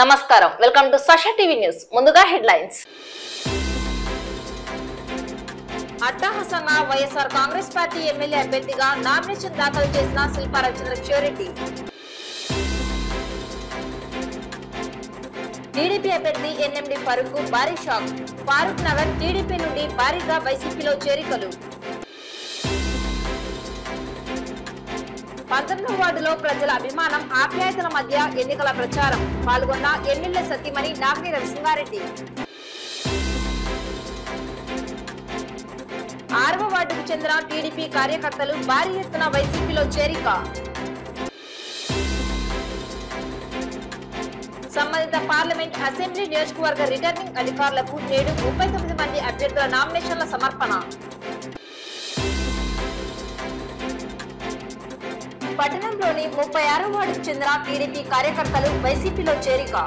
నమస్కారం welcome to Sasha TV news ముందుగా headlines అట్టహాసంగా వైఎస్ఆర్ కాంగ్రెస్ పార్టీ ఎమ్మెల్యే అభ్యర్థిగా నామినేషన్ దాఖలు చేసిన శిల్పారావు చంద్రకిషోరెడ్డి టీడీపీ అభ్యర్థి ఎన్ఎండి ఫరూక్ భారీ షాక్ ఫారూక్ నగర్ టీడీపీ నుండి భారీగా వైసీపీలో చేరికలు పంతొమ్మిదవ వార్డులో ప్రజల అభిమానం ఆప్యాయతల మధ్య ఎన్నికల ప్రచారం పాల్గొన్న ఎమ్మెల్యే సతీమణి నాగిని రవిసింహారెడ్డి ఆరవ వార్డుకు చెందిన టీడీపీ కార్యకర్తలు భారీ ఎత్తున వైసీపీలో చేరిక సంబంధిత పార్లమెంట్ అసెంబ్లీ నియోజకవర్గ రిటర్నింగ్ అధికారులకు నేడు ముప్పై తొమ్మిది మంది అభ్యర్థుల నామినేషన్ల సమర్పణ పట్టణంలోని ముప్పై ఆరో వార్డుకు చెందిన టీడీపీ కార్యకర్తలు వైసీపీలో చేరిక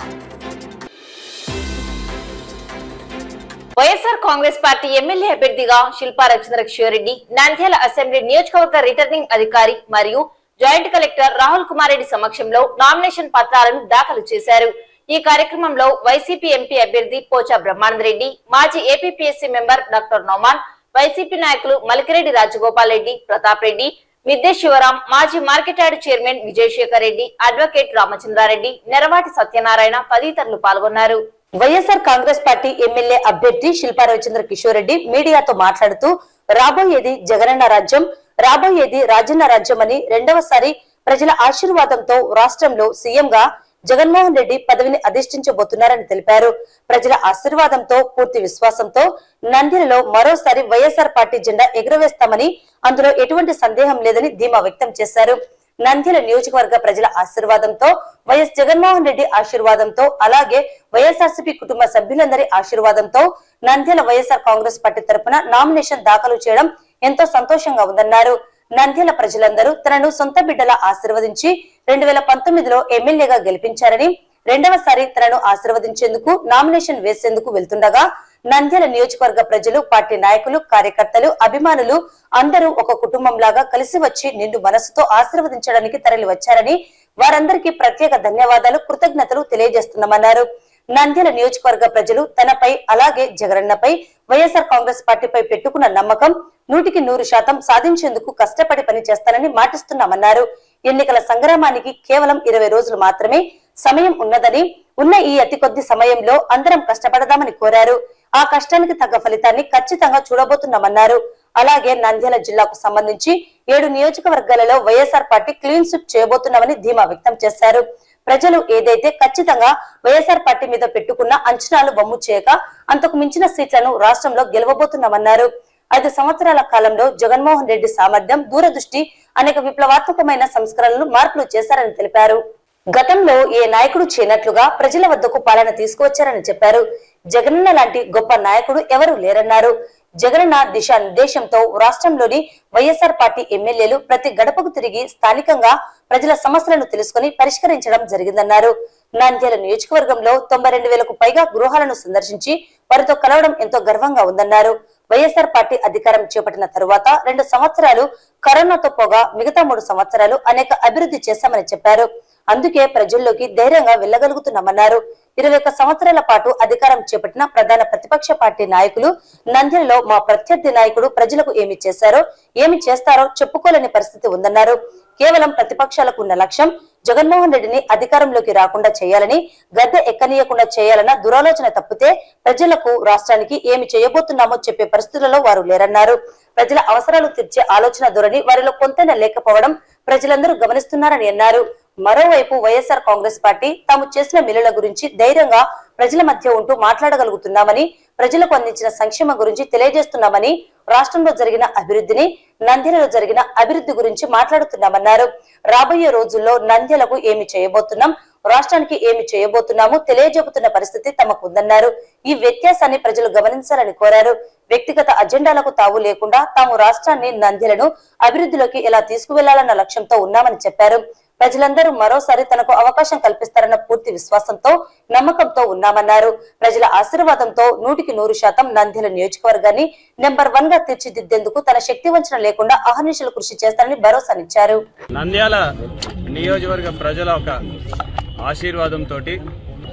వైఎస్ఆర్ కాంగ్రెస్ పార్టీ ఎమ్మెల్యే అభ్యర్థిగా శిల్పా రవిచంద్రకిషోరెడ్డి నంద్యాల అసెంబ్లీ నియోజకవర్గ రిటర్నింగ్ అధికారి మరియు జాయింట్ కలెక్టర్ రాహుల్ కుమార్ రెడ్డి సమక్షంలో నామినేషన్ పత్రాలను దాఖలు చేశారు ఈ కార్యక్రమంలో వైసీపీ ఎంపీ అభ్యర్థి పోచా బ్రహ్మానంద రెడ్డి మాజీ APPSC member doctor Noman YCP నాయకులు మలికిరెడ్డి రాజగోపాల్ రెడ్డి ప్రతాప్ రెడ్డి మిద్దె శివరాం మాజీ market yard chairman Vijayasekhar Reddy advocate Ramachandra Reddy Neravati Satyanarayana తదితరులు పాల్గొన్నారు వైఎస్ఆర్ కాంగ్రెస్ పార్టీ ఎమ్మెల్యే అభ్యర్థి శిల్పా రవిచంద్ర కిషోర్ రెడ్డి మీడియాతో మాట్లాడుతూ రాబోయేది జగనన్న రాజ్యం రాబోయేది రాజన్న రాజ్యం అని రెండవసారి ప్రజల ఆశీర్వాదంతో రాష్ట్రంలో సీఎంగా జగన్మోహన్ రెడ్డి పదవిని అధిష్ఠించబోతున్నారని తెలిపారు ప్రజల ఆశీర్వాదంతో పూర్తి విశ్వాసంతో నంద్యాలలో మరోసారి వైఎస్ఆర్ పార్టీ జెండా ఎగురవేస్తామని అందులో ఎటువంటి సందేహం లేదని ధీమా వ్యక్తం చేశారు నంద్యాల నియోజకవర్గ ప్రజల ఆశీర్వాదంతో వైఎస్ జగన్మోహన్ రెడ్డి ఆశీర్వాదంతో అలాగే వైఎస్ఆర్సీపీ కుటుంబ సభ్యులందరి ఆశీర్వాదంతో నంద్యాల వైఎస్ఆర్ కాంగ్రెస్ పార్టీ తరపున నామినేషన్ దాఖలు చేయడం ఎంతో సంతోషంగా ఉందన్నారు నంద్యాల ప్రజలందరూ తనను సొంత బిడ్డలా ఆశీర్వదించి రెండు వేల పంతొమ్మిదిలో ఎమ్మెల్యేగా గెలిపించారని రెండవసారి తనను ఆశీర్వదించేందుకు నామినేషన్ వేసేందుకు వెళ్తుండగా నంద్యాల నియోజకవర్గ ప్రజలు పార్టీ నాయకులు కార్యకర్తలు అభిమానులు అందరూ ఒక కుటుంబంలాగా కలిసి వచ్చి నిండు మనసుతో ఆశీర్వదించడానికి తరలి వచ్చారని వారందరికీ ప్రత్యేక ధన్యవాదాలు కృతజ్ఞతలు తెలియజేస్తున్నామన్నారు నంద్యాల నియోజకవర్గ ప్రజలు తనపై అలాగే జగనన్నపై వైఎస్ఆర్ కాంగ్రెస్ పార్టీపై పెట్టుకున్న నమ్మకం నూటికి నూరు శాతం సాధించేందుకు కష్టపడి పనిచేస్తానని మాటిస్తున్నామన్నారు ఎన్నికల సంగ్రామానికి కేవలం ఇరవై రోజులు మాత్రమే సమయం ఉన్నదని ఉన్న ఈ అతి కొద్ది సమయంలో అందరం కష్టపడదామని కోరారు ఆ కష్టానికి తగ్గ ఫలితాన్ని ఖచ్చితంగా చూడబోతున్నామన్నారు అలాగే నంద్యాల జిల్లాకు సంబంధించి ఏడు నియోజకవర్గాలలో వైఎస్ఆర్ పార్టీ క్లీన్ స్విప్ చేయబోతున్నామని ధీమా వ్యక్తం చేశారు ప్రజలు ఏదైతే ఖచ్చితంగా వైఎస్ఆర్ పార్టీ మీద పెట్టుకున్న అంచనాలు బొమ్ము చేయక అంతకు మించిన సీట్లను రాష్ట్రంలో గెలవబోతున్నామన్నారు ఐదు సంవత్సరాల కాలంలో జగన్మోహన్ రెడ్డి సామర్థ్యం దూరదృష్టి అనేక విప్లవాత్మకమైన సంస్కరణలు మార్పులు చేశారని తెలిపారు గతంలో ఏ నాయకుడు చేయనట్లుగా ప్రజల వద్దకు పాలన తీసుకువచ్చారని చెప్పారు జగనన్న లాంటి గొప్ప నాయకుడు ఎవరూ లేరన్నారు జగనన్న దిశానిర్దేశంతో రాష్ట్రంలోని వైఎస్ఆర్ పార్టీ ఎమ్మెల్యేలు ప్రతి గడపకు తిరిగి స్థానికంగా ప్రజల సమస్యలను తెలుసుకుని పరిష్కరించడం జరిగిందన్నారు నంద్యాల నియోజకవర్గంలో తొంభై రెండు వేలకు పైగా గృహాలను సందర్శించి వారితో కలవడం ఎంతో గర్వంగా ఉందన్నారు వైఎస్ఆర్ పార్టీ అధికారం చేపట్టిన తరువాత రెండు సంవత్సరాలు కరోనాతో పోగా మిగతా మూడు సంవత్సరాలు అనేక అభివృద్ధి చేశామని చెప్పారు అందుకే ప్రజల్లోకి ధైర్యంగా వెళ్లగలుగుతున్నామన్నారు ఇరవై ఒక్క సంవత్సరాల పాటు అధికారం చేపట్టిన ప్రధాన ప్రతిపక్ష పార్టీ నాయకులు నంద్యాలలో మా ప్రత్యర్థి నాయకుడు ప్రజలకు ఏమి చేశారో ఏమి చేస్తారో చెప్పుకోలేని పరిస్థితి ఉందన్నారు కేవలం ప్రతిపక్షాలకు ఉన్న లక్ష్యం జగన్మోహన్ రెడ్డిని అధికారంలోకి రాకుండా చేయాలని గద్దె ఎక్కనీయకుండా చేయాలన్న దురాలోచన తప్పితే ప్రజలకు రాష్ట్రానికి ఏమి చేయబోతున్నామో చెప్పే పరిస్థితులలో వారు లేరన్నారు ప్రజల అవసరాలు తీర్చే ఆలోచన ధోరణి వారిలో కొంతైనా లేకపోవడం ప్రజలందరూ గమనిస్తున్నారని అన్నారు మరోవైపు వైఎస్ఆర్ కాంగ్రెస్ పార్టీ తాము చేసిన మేలుల గురించి ధైర్యంగా ప్రజల మధ్య ఉంటూ మాట్లాడగలుగుతున్నామని ప్రజలకు అందించిన సంక్షేమం గురించి తెలియజేస్తున్నామని రాష్ట్రంలో జరిగిన అభివృద్ధిని నంద్యాలలో జరిగిన అభివృద్ధి గురించి మాట్లాడుతున్నామన్నారు రాబోయే రోజుల్లో నంద్యాలకు ఏమి చేయబోతున్నాం రాష్ట్రానికి ఏమి చేయబోతున్నాము తెలియజెబుతున్న పరిస్థితి తమకు ఉందన్నారు ఈ వ్యత్యాసాన్ని ప్రజలు గమనించాలని కోరారు వ్యక్తిగత అజెండాలకు తావు లేకుండా తాము రాష్ట్రాన్ని నంద్యాలను అభివృద్ధిలోకి ఎలా తీసుకువెళ్లాలన్న లక్ష్యంతో ఉన్నామని చెప్పారు ప్రజలందరూ మరోసారి తనకు అవకాశం కల్పిస్తారన్న పూర్తి విశ్వాసంతో నమ్మకంతో ఉన్నామన్నారు ప్రజల ఆశీర్వాదంతో నూటికి నూరు శాతం నంద్యాల నియోజకవర్గాన్ని నెంబర్ వన్ గా తీర్చిదిద్దేందుకు తన శక్తి వంచన లేకుండా అహర్నిశలు కృషి చేస్తారని భరోసానిచ్చారు నంద్యాల నియోజకవర్గ ప్రజల ఒక ఆశీర్వాదంతో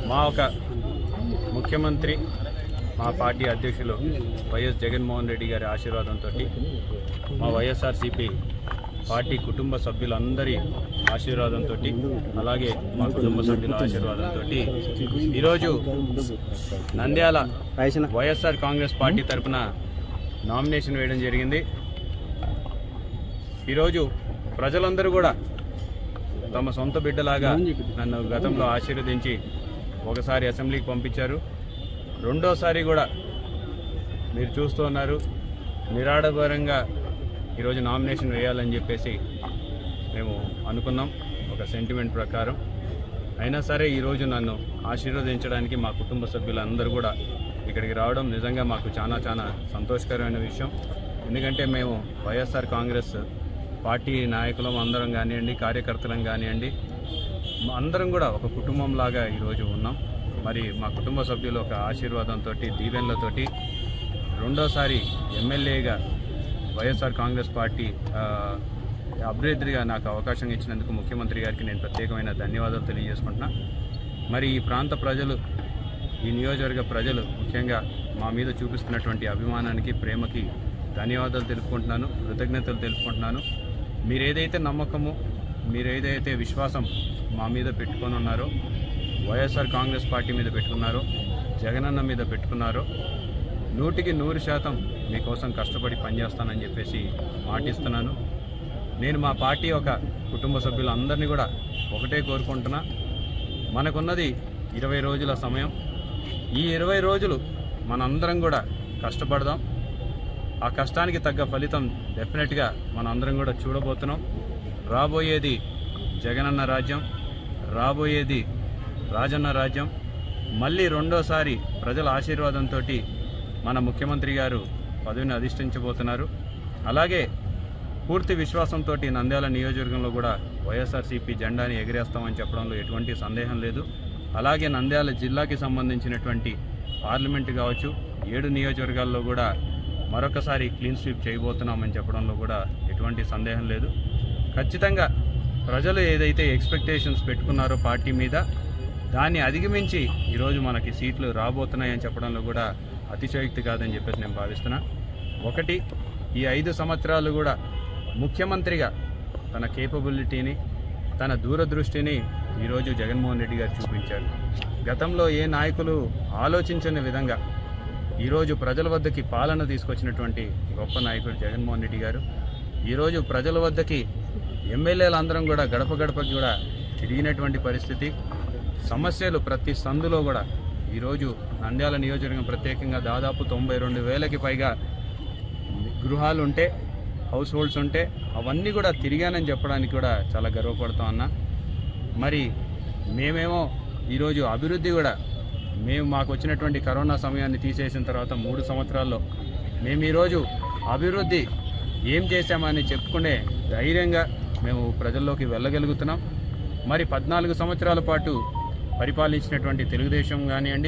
మా ఒక ముఖ్యమంత్రి మా పార్టీ అధ్యక్షులు వైఎస్ జగన్మోహన్ రెడ్డి గారి ఆశీర్వాదంతో మా వైఎస్ఆర్సీపీ పార్టీ కుటుంబ సభ్యులందరి ఆశీర్వాదంతో అలాగే మా కుటుంబ సభ్యుల ఆశీర్వాదంతో ఈరోజు నంద్యాల వైఎస్ఆర్ కాంగ్రెస్ పార్టీ తరఫున నామినేషన్ వేయడం జరిగింది ఈరోజు ప్రజలందరూ కూడా తమ సొంత బిడ్డలాగా నన్ను గతంలో ఆశీర్వదించి ఒకసారి అసెంబ్లీకి పంపించారు రెండోసారి కూడా మీరు చూస్తూ ఉన్నారు నిరాడభరంగా ఈరోజు నామినేషన్ వేయాలని చెప్పేసి మేము అనుకున్నాం ఒక సెంటిమెంట్ ప్రకారం అయినా సరే ఈరోజు నన్ను ఆశీర్వదించడానికి మా కుటుంబ సభ్యులందరూ కూడా ఇక్కడికి రావడం నిజంగా మాకు చాలా చాలా సంతోషకరమైన విషయం ఎందుకంటే మేము వైఎస్ఆర్ కాంగ్రెస్ పార్టీ నాయకులం అందరం కానివ్వండి కార్యకర్తలం కానివ్వండి మా అందరం కూడా ఒక కుటుంబంలాగా ఈరోజు ఉన్నాం మరి మా కుటుంబ సభ్యులు ఒక ఆశీర్వాదంతో దీవెనలతోటి రెండోసారి ఎమ్మెల్యేగా వైఎస్ఆర్ కాంగ్రెస్ పార్టీ ఆ, అభ్యర్థిగా నాకు అవకాశం ఇచ్చినందుకు ముఖ్యమంత్రి గారికి నేను ప్రత్యేకమైన ధన్యవాదాలు తెలియజేసుకుంటున్నా మరి ఈ ప్రాంత ప్రజలు ఈ నియోజకవర్గ ప్రజలు ముఖ్యంగా మా మీద చూపిస్తున్నటువంటి అభిమానానికి ప్రేమకి ధన్యవాదాలు తెలుపుకుంటున్నాను కృతజ్ఞతలు తెలుపుకుంటున్నాను మీరు ఏదైతే నమ్మకము మీరు ఏదైతే విశ్వాసం మా మీద పెట్టుకొని ఉన్నారో వైఎస్ఆర్ కాంగ్రెస్ పార్టీ మీద పెట్టుకున్నారో జగనన్న మీద పెట్టుకున్నారో నూటికి నూరు శాతం మీకోసం కష్టపడి పనిచేస్తానని చెప్పేసి మాటిస్తున్నాను నేను మా పార్టీ ఒక కుటుంబ సభ్యులందరినీ కూడా ఒకటే కోరుకుంటున్నా మనకున్నది ఇరవై రోజుల సమయం ఈ ఇరవై రోజులు మనందరం కూడా కష్టపడదాం ఆ కష్టానికి తగ్గ ఫలితం డెఫినెట్గా మనందరం కూడా చూడబోతున్నాం రాబోయేది జగనన్న రాజ్యం రాబోయేది రాజన్న రాజ్యం మళ్ళీ రెండోసారి ప్రజల ఆశీర్వాదంతో మన ముఖ్యమంత్రి గారు పదవిని అధిష్ఠించబోతున్నారు అలాగే పూర్తి విశ్వాసంతో నంద్యాల నియోజకవర్గంలో కూడా వైఎస్ఆర్సీపీ జెండాని ఎగిరేస్తామని చెప్పడంలో ఎటువంటి సందేహం లేదు అలాగే నంద్యాల జిల్లాకి సంబంధించినటువంటి పార్లమెంటు కావచ్చు ఏడు నియోజకవర్గాల్లో కూడా మరొకసారి క్లీన్ స్వీప్ చేయబోతున్నామని చెప్పడంలో కూడా ఎటువంటి సందేహం లేదు ఖచ్చితంగా ప్రజలు ఏదైతే ఎక్స్పెక్టేషన్స్ పెట్టుకున్నారో పార్టీ మీద దాన్ని అధిగమించి ఈరోజు మనకి సీట్లు రాబోతున్నాయని చెప్పడంలో కూడా అతిశయోక్తి కాదని చెప్పేసి నేను భావిస్తున్నా ఒకటి ఈ ఐదు సంవత్సరాలు కూడా ముఖ్యమంత్రిగా తన కేపబిలిటీని తన దూరదృష్టిని ఈరోజు జగన్మోహన్ రెడ్డి గారు చూపించారు గతంలో ఏ నాయకులు ఆలోచించని విధంగా ఈరోజు ప్రజల వద్దకి పాలన తీసుకొచ్చినటువంటి గొప్ప నాయకుడు జగన్మోహన్ రెడ్డి గారు ఈరోజు ప్రజల వద్దకి ఎమ్మెల్యేలు అందరం కూడా గడప గడపకి కూడా తిరిగినటువంటి పరిస్థితి సమస్యలు ప్రతి సందులో కూడా ఈరోజు నంద్యాల నియోజకవర్గం ప్రత్యేకంగా దాదాపు తొంభై రెండు వేలకి పైగా గృహాలు ఉంటే హౌస్ హోల్డ్స్ ఉంటే అవన్నీ కూడా తిరిగానని చెప్పడానికి కూడా చాలా గర్వపడతా ఉన్నా మరి మేమేమో ఈరోజు అభివృద్ధి కూడా మేము మాకు వచ్చినటువంటి కరోనా సమయాన్ని తీసేసిన తర్వాత మూడు సంవత్సరాల్లో మేము ఈరోజు అభివృద్ధి ఏం చేశామని చెప్పుకునే ధైర్యంగా మేము ప్రజల్లోకి వెళ్ళగలుగుతున్నాం మరి పద్నాలుగు సంవత్సరాల పాటు పరిపాలించినటువంటి తెలుగుదేశం కానివ్వండి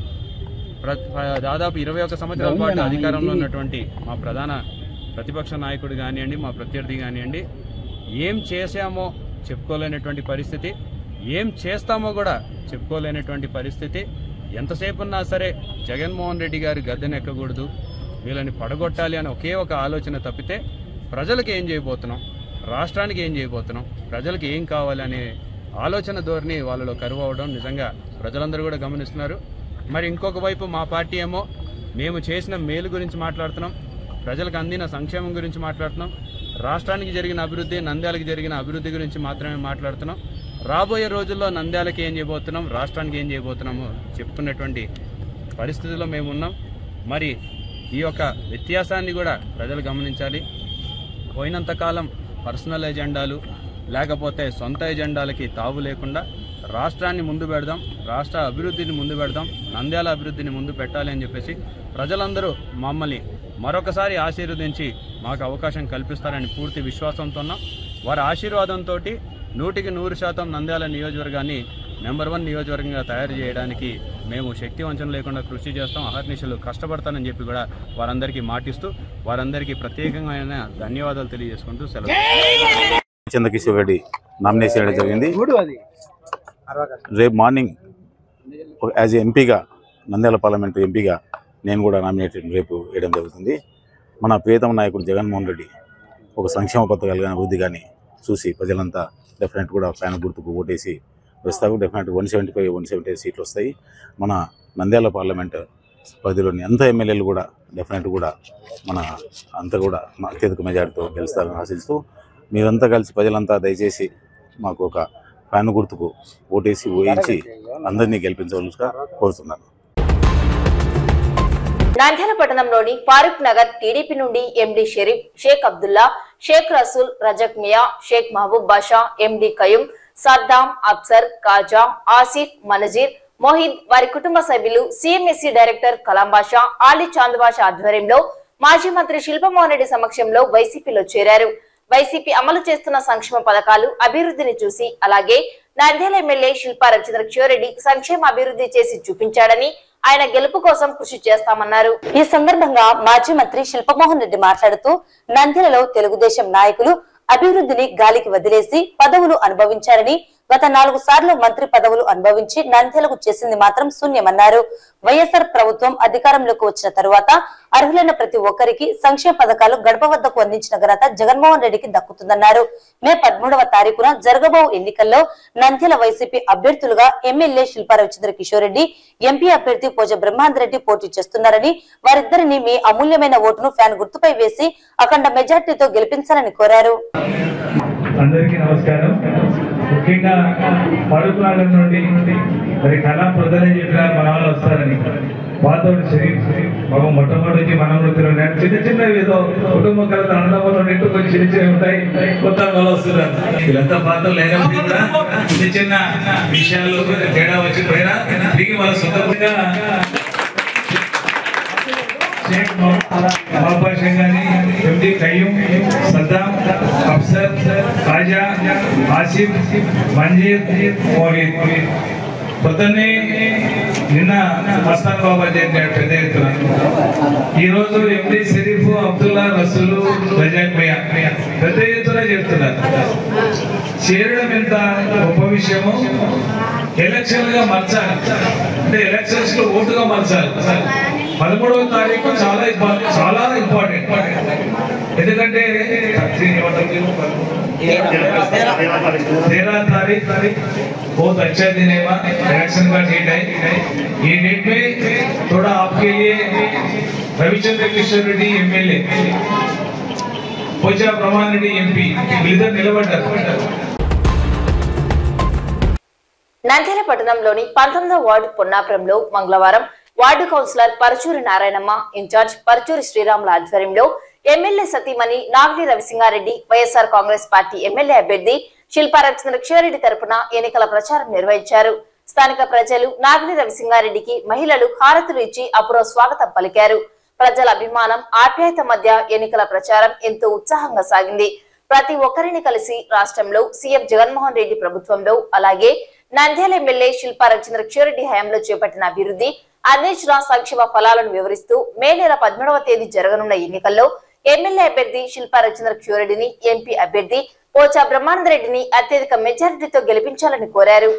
ప్ర- దాదాపు ఇరవై ఒక సంవత్సరాల పాటు అధికారంలో ఉన్నటువంటి మా ప్రధాన ప్రతిపక్ష నాయకుడు కానివ్వండి మా ప్రత్యర్థి కానివ్వండి ఏం చేశామో చెప్పుకోలేనటువంటి పరిస్థితి ఏం చేస్తామో కూడా చెప్పుకోలేనటువంటి పరిస్థితి ఎంతసేపు ఉన్నా సరే జగన్మోహన్ రెడ్డి గారి గద్దెనెక్కకూడదు వీళ్ళని పడగొట్టాలి అని ఒకే ఒక ఆలోచన తప్పితే ప్రజలకు ఏం చేయబోతున్నాం రాష్ట్రానికి ఏం చేయబోతున్నాం ప్రజలకు ఏం కావాలి అనే ఆలోచన ధోరణి వాళ్ళలో కరువు అవడం నిజంగా ప్రజలందరూ కూడా గమనిస్తున్నారు మరి ఇంకొక వైపు మా పార్టీ ఏమో మేము చేసిన మేలు గురించి మాట్లాడుతున్నాం ప్రజలకు అందిన సంక్షేమం గురించి మాట్లాడుతున్నాం రాష్ట్రానికి జరిగిన అభివృద్ధి నంద్యాలకు జరిగిన అభివృద్ధి గురించి మాత్రమే మాట్లాడుతున్నాం రాబోయే రోజుల్లో నంద్యాలకి ఏం చేయబోతున్నాం రాష్ట్రానికి ఏం చేయబోతున్నామో చెప్పుకున్నటువంటి పరిస్థితిలో మేము ఉన్నాం మరి ఈ యొక్క వ్యత్యాసాన్ని కూడా ప్రజలు గమనించాలి పోయినంతకాలం పర్సనల్ ఎజెండాలు లేకపోతే సొంత ఎజెండాలకి తావు లేకుండా రాష్ట్రాన్ని ముందు పెడదాం రాష్ట్ర అభివృద్ధిని ముందు పెడదాం నంద్యాల అభివృద్ధిని ముందు పెట్టాలి అని చెప్పేసి ప్రజలందరూ మమ్మల్ని మరొకసారి ఆశీర్వదించి మాకు అవకాశం కల్పిస్తారని పూర్తి విశ్వాసంతో ఉన్నాం వారి ఆశీర్వాదంతో నూటికి నూరు శాతం నంద్యాల నియోజకవర్గాన్ని నెంబర్ వన్ నియోజకవర్గంగా తయారు చేయడానికి మేము శక్తి వంచన లేకుండా కృషి చేస్తాం అహర్నిశలు కష్టపడతానని చెప్పి కూడా వారందరికీ మాటిస్తూ వారందరికీ ప్రత్యేకమైన ధన్యవాదాలు తెలియజేసుకుంటూ సెలవు చంద్రకిషోర్ రెడ్డి నామినేషన్ చేయడం జరిగింది రేపు మార్నింగ్ యాజ్ ఏ ఎంపీగా నంద్యాల పార్లమెంటు ఎంపీగా నేను కూడా నామినేటెడ్ రేపు వేయడం జరుగుతుంది మన ప్రియతమ నాయకుడు జగన్మోహన్ రెడ్డి ఒక సంక్షేమ పథకాలు కానీ అభివృద్ధి కానీ చూసి ప్రజలంతా డెఫినెట్ కూడా ఫ్యాన్ గుర్తుకు ఓటేసి వస్తారు definite one seventy five one seventy సీట్లు వస్తాయి మన నంద్యాల పార్లమెంట్ పరిధిలోని అంత ఎమ్మెల్యేలు కూడా డెఫినెట్ కూడా మన అంతా కూడా మా అత్యధిక మెజార్టీతో గెలుస్తారని ఆశిస్తూ మీరంతా కలిసి ప్రజలంతా దయచేసి మాకు ఒక ఫ్యాన్ గుర్తుకు ఓటేసి ఊహించి అందరినీ గెలిపించవలసిగా కోరుతున్నాను నంద్యాల పట్టణంలోని ఫారూక్ నగర్ టీడీపీ నుండి ఎండి షరీఫ్ షేక్ అబ్దుల్లా షేక్ రసూల్ రజక్ మియా షేక్ మహబూబ్ బాషా ఎండి కయూం సద్దాం అఫ్సర్ కాజా ఆసిఫ్ మనజీర్ మోహిద్ వారి కుటుంబ సభ్యులు సిఎంఎస్సి డైరెక్టర్ కలాం బాషా ఆలీ చాంద్ బాషా ఆధ్వర్యంలో మాజీ మంత్రి శిల్పమోహన్ రెడ్డి సమక్షంలో వైసీపీలో చేరారు వైసీపీ అమలు చేస్తున్న సంక్షేమ పథకాలు అభివృద్ధిని చూసి అలాగే నంద్యాల ఎమ్మెల్యే శిల్పా రవిచంద్ర కిషోరెడ్డి సంక్షేమ అభివృద్ధి చేసి చూపించాడని ఆయన గెలుపు కోసం కృషి చేస్తామన్నారు ఈ సందర్భంగా మాజీ మంత్రి శిల్పమోహన్ రెడ్డి మాట్లాడుతూ నంద్యాలలో తెలుగుదేశం నాయకులు అభివృద్ధిని గాలికి వదిలేసి పదవులు అనుభవించారని గత నాలుగు సార్లు మంత్రి పదవులు అనుభవించి నంద్యాలకు చేసింది మాత్రం శూన్యమన్నారు వైఎస్ఆర్ ప్రభుత్వం అధికారంలోకి వచ్చిన తరువాత అర్హులైన ప్రతి ఒక్కరికి సంక్షేమ పథకాలు గడప వద్దకు అందించిన ఘనత జగన్మోహన్ రెడ్డికి దక్కుతుందన్నారు మే పదమూడవ తారీఖున జరగబో ఎన్నికల్లో నంద్యాల వైసీపీ అభ్యర్థులుగా ఎమ్మెల్యే శిల్పా రవిచంద్ర కిషోర్ రెడ్డి ఎంపీ అభ్యర్థి పోజ బ్రహ్మాందరెడ్డి పోటీ చేస్తున్నారని వారిద్దరిని మీ అమూల్యమైన ఓటును ఫ్యాన్ గుర్తుపై వేసి అఖండ మెజార్టీతో గెలిపించాలని కోరారు అందరికీ నమస్కారం ముఖ్యంగా ఫరూక్ నగర్ నుండి మరి కళా ప్రధానం చెప్పినారు మన వాళ్ళు వస్తారని పాతోడు షరీఫ్ బాబు మొట్టమొదటి నుంచి మనం వృత్తిలో ఉన్నాడు చిన్న చిన్నవి ఏదో కుటుంబ కలత అన్నదమ్ములు ఉన్నట్టు కొంచెం చిన్న చిన్నవి ఉంటాయి కొత్త వాళ్ళు వస్తున్నారు వీళ్ళంతా పాత్రలు లేనప్పుడు కూడా చిన్న చిన్న విషయాల్లో తేడా వచ్చి పోయినా తిరిగి వాళ్ళ సొంతంగా షేక్ బాబా షంగాని ఎండి కయ్యూం సద్దాం అఫ్సర్ ఖాజా ఆసిఫ్ మంజీర్ మోహిద్ పొద్దున్నే నిన్న మస్తాన్ బాబా జయంతి పెద్ద ఎత్తున ఈరోజు ఎండి షరీఫ్ అబ్దుల్లా రసూలు రజాక్ మియా పెద్ద ఎత్తున చెప్తున్నారు చేరడం ఎంత గొప్ప విషయము ఎలక్షన్ గా మార్చాలి అంటే ఎలక్షన్స్ లో ఓటుగా మార్చాలి పదమూడవ తారీఖు చాలా ఇంపార్టెంట్ చాలా ఇంపార్టెంట్ ఎందుకంటే तेरह तारीख बहुत अच्छा दिन है वहाँ इलेक्शन का डेट है ये डेट में थोड़ा आपके लिए रविचंद्र किशोर रेड्डी एमएलए पोचा प्रमाण रेड्डी एमपी వీళ్ళిద్దరు నిలబడ్డారు నంద్యాల పట్టణంలోని పంతొమ్మిదవ వార్డు పొన్నాపురంలో మంగళవారం ward councillor Parachuri Narayanamma in charge Parachuri శ్రీరాముల ఆధ్వర్యంలో ఎమ్మెల్యే సతీమణి Nagini Ravisingareddy YSR Congress party MLA అభ్యర్థి శిల్పా రవిచంద్ర కిషోరెడ్డి తరపున ఎన్నికల ప్రచారం నిర్వహించారు స్థానిక ప్రజలు నాగిని రవిసింగారెడ్డికి మహిళలు హారతులు ఇచ్చి అపూర్వ స్వాగతం పలికారు ప్రజల అభిమానం ఆప్యాయత మధ్య ఎన్నికల ప్రచారం ఎంతో ఉత్సాహంగా సాగింది ప్రతి ఒక్కరిని కలిసి రాష్ట్రంలో సీఎం జగన్మోహన్ రెడ్డి ప్రభుత్వంలో అలాగే నంద్యాల ఎమ్మెల్యే శిల్పా రవిచంద్ర కిషోరెడ్డి హయాంలో చేపట్టిన అభివృద్ధి అందించిన సంక్షేమ ఫలాలను వివరిస్తూ మే నెల పదమూడవ తేదీ జరగనున్న ఎన్నికల్లో ఎమ్మెల్యే అభ్యర్థి శిల్పా రవిచంద్ర కిషోరెడ్డిని ఎంపీ అభ్యర్థి పోచా బ్రహ్మానంద రెడ్డిని అత్యధిక మెజారిటీతో గెలిపించాలని కోరారు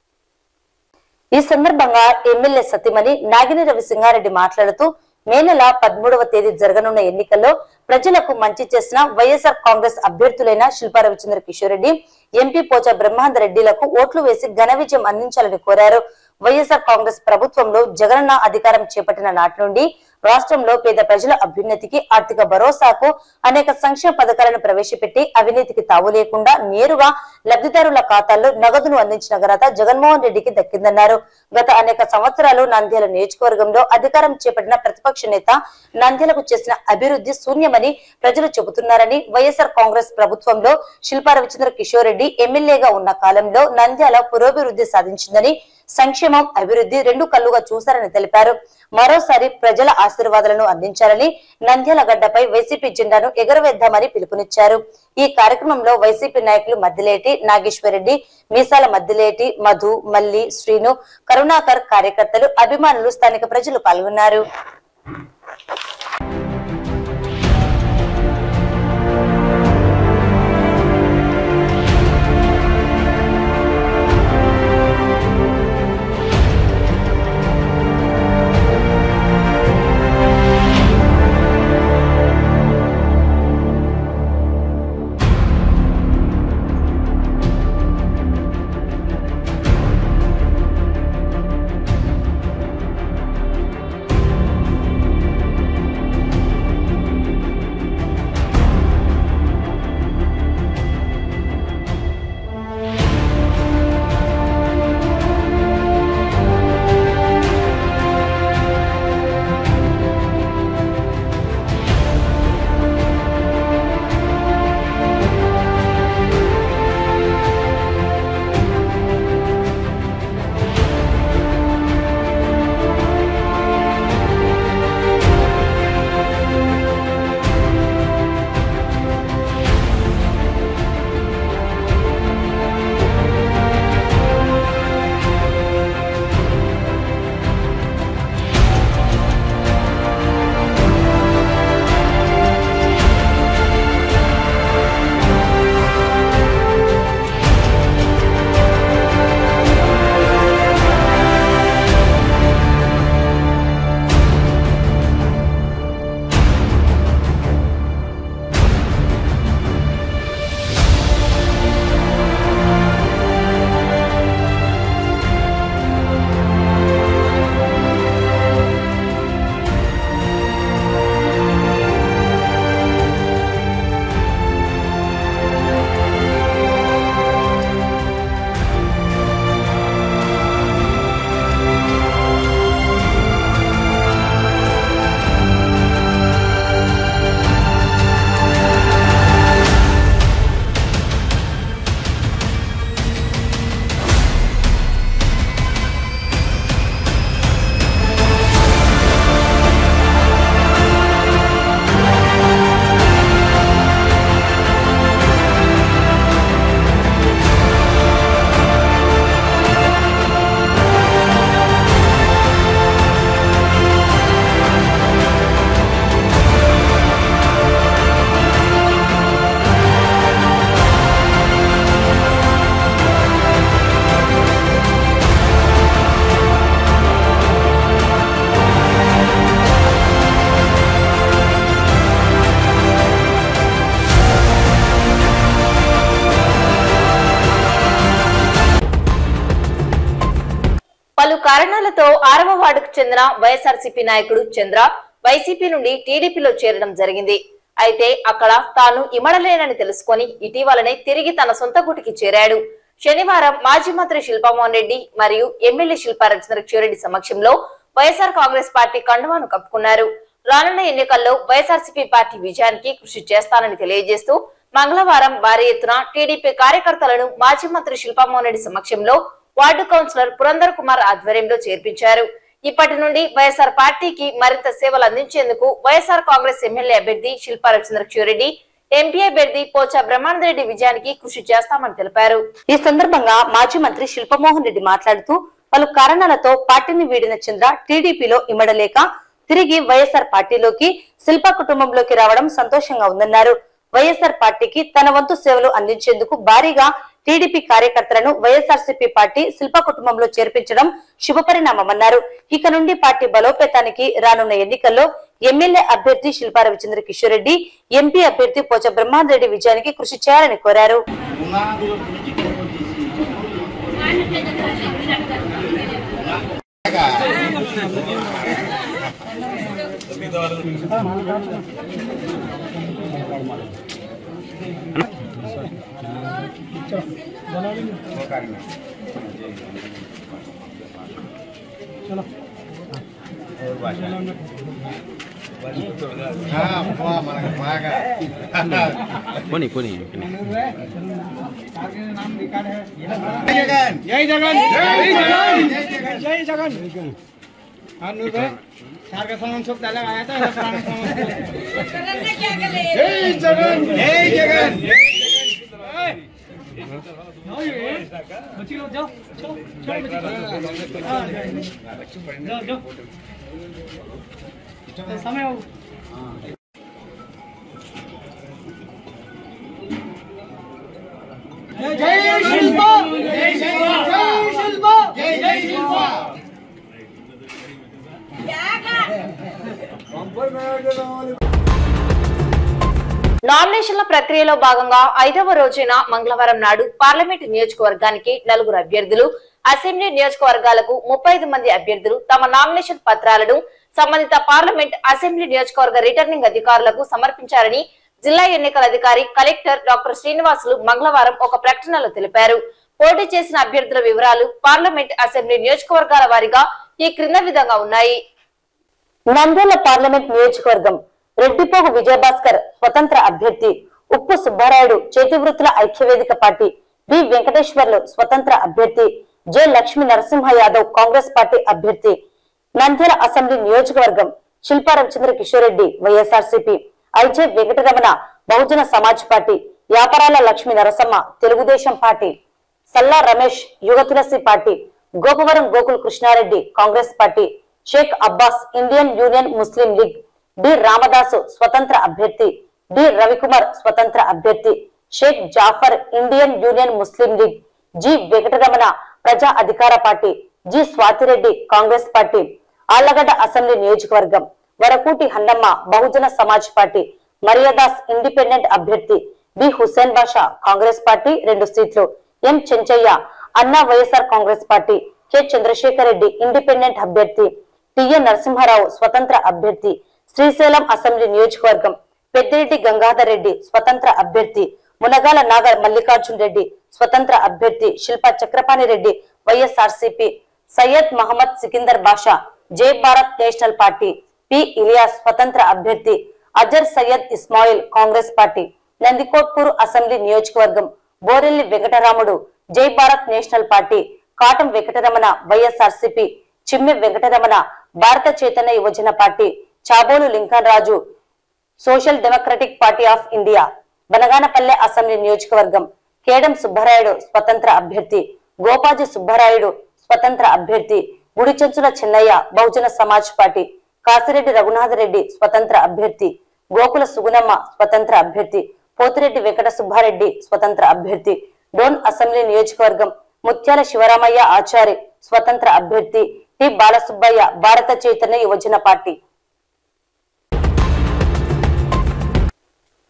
ఈ సందర్భంగా ఎమ్మెల్యే సతీమణి నాగిని రవి సింగారెడ్డి మాట్లాడుతూ మే నెల పదమూడవ తేదీ జరగనున్న ఎన్నికల్లో ప్రజలకు మంచి చేసిన వైఎస్ఆర్ కాంగ్రెస్ అభ్యర్థులైన శిల్పా రవిచంద్ర కిషోర్ రెడ్డి ఎంపీ పోచా బ్రహ్మాంద రెడ్డిలకు ఓట్లు వేసి ఘన విజయం అందించాలని కోరారు వైఎస్ఆర్ కాంగ్రెస్ ప్రభుత్వంలో జగనన్న అధికారం చేపట్టిన నాటి నుండి రాష్ట్రంలో పేద ప్రజల అభ్యున్నతికి ఆర్థిక భరోసాకు అనేక సంక్షేమ పథకాలను ప్రవేశపెట్టి అవినీతికి తావు లేకుండా నేరుగా లబ్ధిదారుల ఖాతాల్లో నగదును అందించిన ఘనత జగన్మోహన్ రెడ్డికి దక్కిందన్నారు గత అనేక సంవత్సరాలు నంద్యాల నియోజకవర్గంలో అధికారం చేపట్టిన ప్రతిపక్ష నేత నంద్యాలకు చేసిన అభివృద్ధి శూన్యమని ప్రజలు చెబుతున్నారని వైఎస్ఆర్ కాంగ్రెస్ ప్రభుత్వంలో శిల్పా రవిచంద్ర కిషోర్ రెడ్డి ఎమ్మెల్యేగా ఉన్న కాలంలో నంద్యాల పురోభివృద్ధి సాధించిందని సంక్షేమం అభివృద్ధి రెండు కళ్ళుగా చూశారని తెలిపారు మరోసారి ప్రజల ఆశీర్వాదాలను అందించాలని నంద్యాల గడ్డపై వైసీపీ జెండాను ఎగరవేద్దామని పిలుపునిచ్చారు ఈ కార్యక్రమంలో వైసీపీ నాయకులు మద్దిలేటి నాగేశ్వరరెడ్డి మీసాల మద్దిలేటి మధు మల్లి శ్రీను కరుణాకర్ కార్యకర్తలు అభిమానులు స్థానిక ప్రజలు పాల్గొన్నారు కరణాలతో ఆరవ వార్డుకు చెందిన వైఎస్ఆర్సీపీ నాయకుడు చంద్ర వైసీపీ నుండి టీడీపీలో చేరడం జరిగింది అయితే అక్కడ తాను ఇమడలేనని తెలుసుకొని ఇటీవలనే తిరిగి తన సొంత గుటికి చేరాడు శనివారం మాజీ మంత్రి శిల్పామోహన్ రెడ్డి మరియు ఎమ్మెల్యే శిల్పా రెడ్డి సమక్షంలో వైఎస్ఆర్ కాంగ్రెస్ పార్టీ కండువాను కప్పుకున్నారు రానున్న ఎన్నికల్లో వైఎస్ఆర్సీపీ పార్టీ విజయానికి కృషి చేస్తానని తెలియజేస్తూ మంగళవారం భారీ ఎత్తున టీడీపీ కార్యకర్తలను మాజీ మంత్రి శిల్పామోహన్ రెడ్డి సమక్షంలో వార్డు కౌన్సిలర్ పురందర్ కుమార్ ఆధ్వర్యంలో చేర్పించారు ఇప్పటి నుండి వైఎస్ఆర్ పార్టీకి మరింత సేవలు అందించేందుకు వైఎస్ఆర్ కాంగ్రెస్ ఎమ్మెల్యే అభ్యర్థి శిల్పా రవిచంద్రకిషోరెడ్డి ఎంపీ అభ్యర్థి పోచా బ్రహ్మానంద రెడ్డి విజయానికి కృషి చేస్తామని తెలిపారు ఈ సందర్భంగా మాజీ మంత్రి శిల్పమోహన్ రెడ్డి మాట్లాడుతూ పలు కారణాలతో పార్టీని వీడిన చంద్ర టీడీపీలో ఇమడలేక తిరిగి వైఎస్ఆర్ పార్టీలోకి శిల్ప కుటుంబంలోకి రావడం సంతోషంగా ఉందన్నారు వైఎస్ఆర్ పార్టీకి తన వంతు సేవలు అందించేందుకు భారీగా టీడీపీ కార్యకర్తలను వైఎస్ఆర్సీపీ పార్టీ శిల్ప కుటుంబంలో చేర్పించడం శుభపరిణామమన్నారు ఇక నుండి పార్టీ బలోపేతానికి రానున్న ఎన్నికల్లో ఎమ్మెల్యే అభ్యర్థి శిల్పా రవిచంద్ర కిషోర్ రెడ్డి ఎంపీ అభ్యర్థి పోచ బ్రహ్మాంద్ రెడ్డి విజయానికి కృషి చేయాలని కోరారు పోనీ పోనీ జై జగన్ జై జగన్ జై జగన్ हाँ नूर भाई चार का सामान सब डाला आया था ऐसा पुराना सामान जय जगन जय जगन बच्ची लोग जाओ चलो चलो बच्ची हाँ, जाओ जाओ समय हो जय शिल्पा जय शिल्पा जय शिल्पा जय जय शिल्पा నామినేషన్ల ప్రక్రియలో భాగంగా ఐదవ రోజైన మంగళవారం నాడు పార్లమెంట్ నియోజకవర్గానికి నలుగురు అభ్యర్థులు అసెంబ్లీ నియోజకవర్గాలకు ముప్పై మంది అభ్యర్థులు తమ నామినేషన్ పత్రాలను సంబంధిత పార్లమెంట్ అసెంబ్లీ నియోజకవర్గ రిటర్నింగ్ అధికారులకు సమర్పించారని జిల్లా ఎన్నికల అధికారి కలెక్టర్ డాక్టర్ శ్రీనివాసులు మంగళవారం ఒక ప్రకటనలో తెలిపారు పోటీ చేసిన అభ్యర్థుల వివరాలు పార్లమెంట్ అసెంబ్లీ నియోజకవర్గాల వారీగా ఈ క్రింద విధంగా ఉన్నాయి నంద్యాల పార్లమెంట్ నియోజకవర్గం రెడ్డిపోగు విజయభాస్కర్ స్వతంత్ర అభ్యర్థి ఉప్పు సుబ్బారాయుడు చేతివృత్తుల ఐక్యవేదిక పార్టీ బి వెంకటేశ్వర్లు స్వతంత్ర అభ్యర్థి J Lakshmi Narasimha Yadav Congress party అభ్యర్థి నంద్యాల అసెంబ్లీ నియోజకవర్గం Shilpa Ravichandra Kishore Reddy YSRCP IJ Venkataramana Bahujan Samaj party వ్యాపారాల Lakshmi Narasamma Telugudesam party Salla Ramesh Yuga Tulasi party Gopavaram Gokul Krishnareddy Congress party Sheikh Abbas Indian Union Muslim League D Ramadasu స్వతంత్ర అభ్యర్థి డి రవికుమార్ స్వతంత్ర అభ్యర్థి Sheikh Jafar Indian Union Muslim League G Venkataramana Praja Adhikara party G Swathi Reddy Congress party Allagadda assembly నియోజకవర్గం వరకూటి హన్నమ్మ బహుజన సమాజ్ పార్టీ మరియదాస్ ఇండిపెండెంట్ అభ్యర్థి B Hussain Basha Congress party రెండు సీట్లు M Chenchaiah Anna YSR Congress party K Chandrasekhar Reddy independent అభ్యర్థి TN Narasimharao స్వతంత్ర అభ్యర్థి శ్రీశైలం అసెంబ్లీ నియోజకవర్గం పెద్దిరెడ్డి గంగాధర్ రెడ్డి స్వతంత్ర అభ్యర్థి మునగాల నాగర్ మల్లికార్జున్ రెడ్డి స్వతంత్ర అభ్యర్థి Shilpa Chakrapani Reddy YSRCP Syed Mohammed Sikandar Basha Jai Bharat national party P Ilyas స్వతంత్ర అభ్యర్థి Azhar Syed Ismail Congress party Nandikotkur assembly నియోజకవర్గం Borelli Venkataramudu Jai Bharat national party Katam Venkataramana YSRCP Chimme Venkataramana Bharatha Chaitanya Yuvajana party Chabolu Lincoln Raju social democratic party of India Banaganapalle assembly నియోజకవర్గం కేడం సుబ్బరాయుడు స్వతంత్ర అభ్యర్థి గోపాజి సుబ్బరాయుడు స్వతంత్ర అభ్యర్థి గుడిచెంచుల చెన్నయ్య బహుజన సమాజ్ పార్టీ కాసిరెడ్డి రఘునాథరెడ్డి స్వతంత్ర అభ్యర్థి గోకుల సుగుణమ్మ స్వతంత్ర అభ్యర్థి పోతిరెడ్డి వెంకట సుబ్బారెడ్డి స్వతంత్ర అభ్యర్థి డోన్ అసెంబ్లీ నియోజకవర్గం ముత్యాల శివరామయ్య ఆచారి స్వతంత్ర అభ్యర్థి టి బాలసుబ్బయ్య భారత చైతన్య యువజన పార్టీ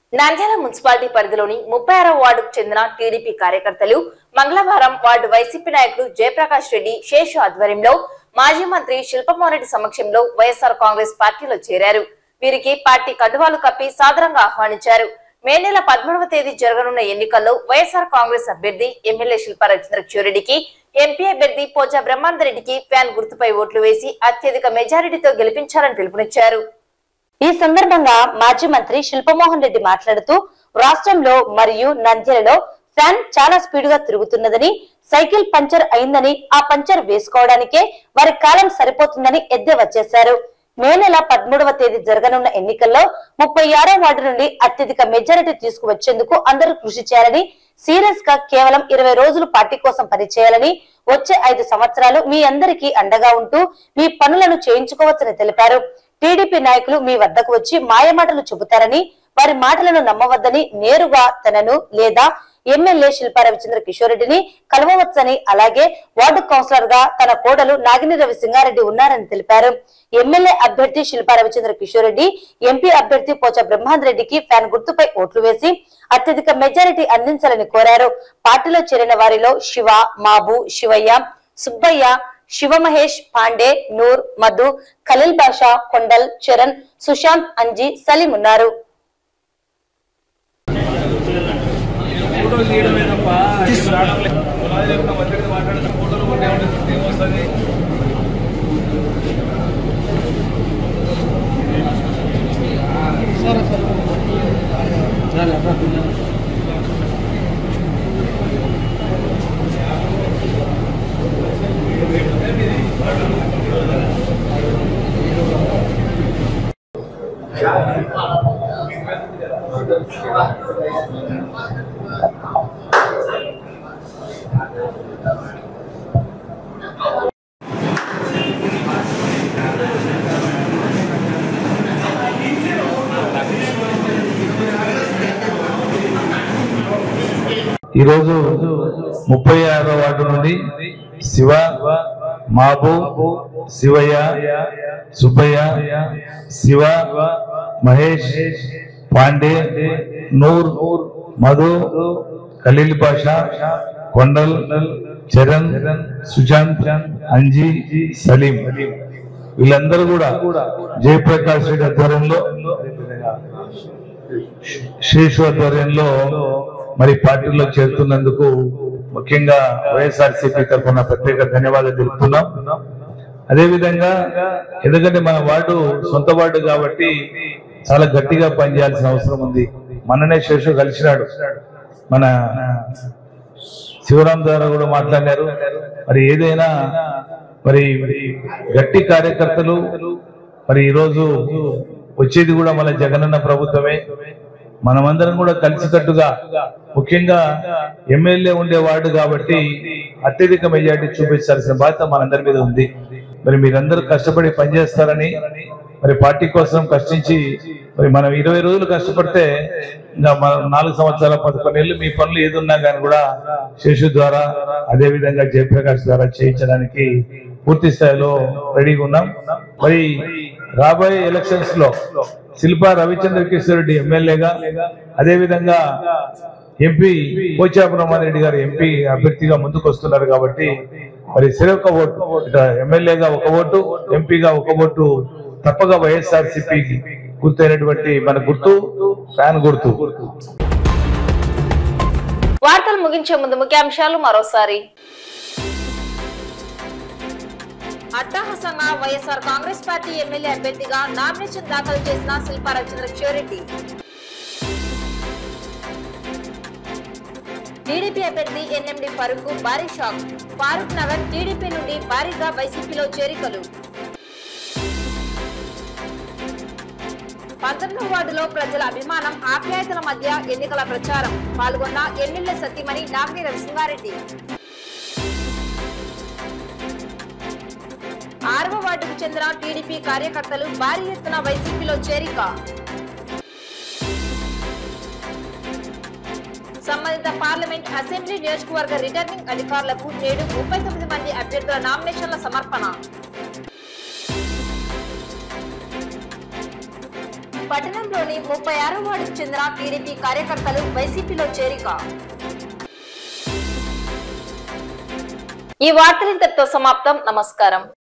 నంద్యాల మున్సిపాలిటీ పరిధిలోని ముప్పై ఆరో వార్డుకు చెందిన టీడీపీ కార్యకర్తలు మంగళవారం వార్డు వైసీపీ నాయకుడు జయప్రకాష్ రెడ్డి శేషు ఆధ్వర్యంలో మాజీ మంత్రి శిల్పమోహన్ సమక్షంలో వైఎస్ఆర్ కాంగ్రెస్ పార్టీలో చేరారు వీరికి పార్టీ కండువాలు కప్పి సాదరంగా ఆహ్వానించారు మే నెల పదమూడవ తేదీ జరగనున్న ఎన్నికల్లో వైఎస్ఆర్ కాంగ్రెస్ అభ్యర్థి ఎమ్మెల్యే శిల్పా రవిచంద్రకిషోరెడ్డికి ఎంపీ అభ్యర్థి పోచా బ్రహ్మానందరెడ్డికి ఫ్యాన్ గుర్తుపై ఓట్లు వేసి అత్యధిక మెజారిటీతో గెలిపించాలని పిలుపునిచ్చారు ఈ సందర్భంగా మాజీ మంత్రి శిల్పమోహన్ రెడ్డి మాట్లాడుతూ రాష్ట్రంలో మరియు నంద్యాలలో ఫ్యాన్ చాలా స్పీడ్ గా తిరుగుతున్నదని సైకిల్ పంచర్ అయిందని ఆ పంచర్ వేసుకోవడానికే వారి కాలం సరిపోతుందని ఎద్దేవా చేశారు మే నెల పదమూడవ తేదీ జరగనున్న ఎన్నికల్లో ముప్పై ఆరో వార్డు నుండి అత్యధిక మెజారిటీ తీసుకువచ్చేందుకు అందరూ కృషి చేయాలని సీరియస్ గా కేవలం ఇరవై రోజులు పార్టీ కోసం పనిచేయాలని వచ్చే ఐదు సంవత్సరాలు మీ అందరికీ అండగా ఉంటూ మీ పనులను చేయించుకోవచ్చని తెలిపారు టీడీపీ నాయకులు మీ వద్దకు వచ్చి మాయమాటలు చెబుతారని వారి మాటలను నమ్మవద్దని నేరుగా తనను లేదా ఎమ్మెల్యే శిల్పా రవిచంద్ర కిషోర్ రెడ్డిని కలవవచ్చని అలాగే వార్డు కౌన్సిలర్ గా తన కోడలు నాగిని రవి సింగారెడ్డి ఉన్నారని తెలిపారు ఎమ్మెల్యే అభ్యర్థి శిల్పా రవిచంద్ర కిషోర్ రెడ్డి ఎంపీ అభ్యర్థి పోచ బ్రహ్మాంద్ రెడ్డికి ఫ్యాన్ గుర్తుపై ఓట్లు వేసి అత్యధిక మెజారిటీ అందించాలని కోరారు పార్టీలో చేరిన వారిలో శివ మాబు శివయ్య సుబ్బయ్య శివమహేష్ పాండే నూర్ మధు ఖలీల్ బాషా కొండల్ చరణ్ సుశాంత్ అంజీ సలీం ఉన్నారు ఈరోజు ముప్పై ఆరో వార్డు నుండి శివ మాబు శివయ్య సుబ్బయ్య శివ మహేష్ పాండే నూర్ మధు ఖలీల్ పాషా కొండల్ చరణ్ సుశాంత్ అంజీ సలీం వీళ్ళందరూ కూడా జయప్రకాష్ రెడ్డి ఆధ్వర్యంలో శేషు ఆధ్వర్యంలో మరి పార్టీలో చేరుతున్నందుకు ముఖ్యంగా వైఎస్ఆర్సీపీ తరఫున ప్రత్యేక ధన్యవాదాలు తెలుపుతున్నాం అదేవిధంగా ఎందుకంటే మన వార్డు సొంత వార్డు కాబట్టి చాలా గట్టిగా పనిచేయాల్సిన అవసరం ఉంది మననే శేషు కలిసినాడు మన శివరాం ద్వారా కూడా మాట్లాడారు మరి ఏదైనా మరి గట్టి కార్యకర్తలు మరి ఈరోజు వచ్చేది కూడా మన జగనన్న ప్రభుత్వమే మనమందరం కూడా కలిసికట్టుగా ముఖ్యంగా ఎమ్మెల్యే ఉండే వార్డు కాబట్టి అత్యధిక మెజార్టీ చూపించాల్సిన బాధ్యత మనందరి మీద ఉంది మరి మీరందరూ కష్టపడి పనిచేస్తారని మరి పార్టీ కోసం కష్టించి మరి మనం ఇరవై రోజులు కష్టపడితే ఇంకా మనం నాలుగు సంవత్సరాల పదకొండు ఏళ్ళు మీ పనులు ఏదున్నా కానీ కూడా శేషు ద్వారా అదే విధంగా జయప్రకాష్ ద్వారా చేయించడానికి పూర్తి స్థాయిలో రెడీగా ఉన్నాం మరి రాబోయే ఎలక్షన్స్ లో శిల్పా రవిచంద్ర కిషోర్ రెడ్డి ఎమ్మెల్యేగా అదే విధంగా ఎంపీ పోచా బ్రహ్మారెడ్డి గారు ఎంపీ అభ్యర్థిగా ముందుకు వస్తున్నారు కాబట్టి మరి ఒక ఓటు ఇట ఎమ్మెల్యేగా ఒక ఓటు ఎంపీగా ఒక ఓటు తప్పగా వైఎస్ఆర్ సిపికి గుర్తైనటువంటి మన గుర్తు ఫ్యాన్ గుర్తు వార్తలు ముగించే ముందు ముఖ్యాంశాలు మరోసారి అట్టహాసంగా వైఎస్ఆర్ కాంగ్రెస్ పార్టీ ఎమ్మెల్యే అభ్యర్థిగా నామినేషన్ దాఖలు చేసిన శిల్పా రవిచంద్ర కిషోరెడ్డి టీడీపీ అభ్యర్థి ఎన్ఎండి ఫరూక్ భారీ షాక్ ఫారూక్ నగర్ టీడీపీ నుండి భారీగా వైసీపీలో చేరికలు పంతొమ్మిదవ వార్డులో ప్రజల అభిమానం ఆప్యాయతల మధ్య ఎన్నికల ప్రచారం పాల్గొన్న ఎమ్మెల్యే సతీమణి నాగిని రవిసింగారెడ్డి ఆరవ వార్డుకు చెందిన టీడీపీ కార్యకర్తలు భారీ ఎత్తున వైసీపీలో చేరిక సంబంధిత పార్లమెంట్ అసెంబ్లీ నియోజకవర్గ రిటర్నింగ్ అధికారులకు నేడు ముప్పై తొమ్మిది మంది అభ్యర్థుల నామినేషన్ల సమర్పణ పట్టణంలోని ముప్పై ఆరో వార్డుకు చెందిన టీడీపీ కార్యకర్తలు వైసీపీలో చేరిక ఈ వార్తలు ఇంతటితో సమాప్తం నమస్కారం